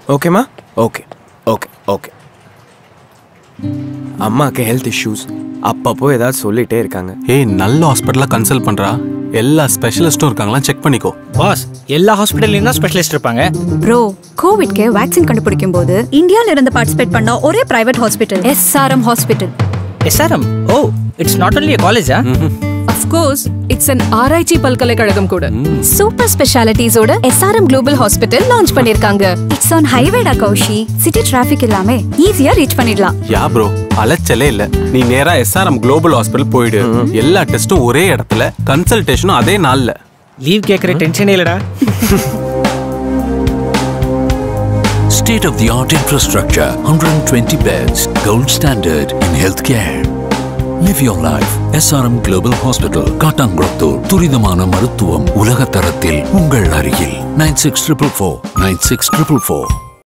ஓகேம்மா okay okay okay அம்மாக்கு health issues அப்பப்போ ஏதாவது சொல்லிட்டே இருக்காங்க ஏய் நல்ல ஹாஸ்பிட்டலாக கன்சல்ட் பண்ணுறா எல்லா ஸ்பெஷலிஸ்ட்டும் இருக்காங்களா செக் பண்ணிக்கோ பாஸ் எல்லா ஹாஸ்பிட்டல்லையும் தான் ஸ்பெஷலிஸ்ட் இருப்பாங்க ப்ரோ கோவிட்க்கு வேக்சின் கண்டுபிடிக்கும் போது இந்தியால இருந்து பார்ட்டிசிபேட் பண்ண ஒரே private hospital SRM hospital SRM oh it's not only காலேஜா அஃப்கோர்ஸ் இட்ஸ் அன் ஆராய்ச்சி பல்கலைக்கழகம் கூட சூப்பர் ஸ்பெஷாலிட்டிஸோட எஸ்ஆர்எம் குளோபல் ஹாஸ்பிட்டல் லான்ச் பண்ணிருக்காங்க இட்ஸ் ஆன் ஹைவேடா கௌஷி சிட்டி டிராஃபிக் இல்லாம ஈஸியா ரீச் பண்ணிடலாம் யா ப்ரோ அலைச்சலே இல்லை நீ நேரா எஸ்ஆர்எம் குளோபல் ஹாஸ்பிட்டல் போயிடு எல்லா டெஸ்ட்டும் ஒரே இடத்துல கன்சல்டேஷனும் அதே நாள்ல லீவ் கேட்குற டென்ஷனே இல்லடா State of the art infrastructure, 120 beds, gold standard in healthcare. Live your life. SRM Global Hospital, Kattankulathur துரிதமான மருத்துவம் உலக தரத்தில் உங்கள் அருகில் nine six triple four nine six triple four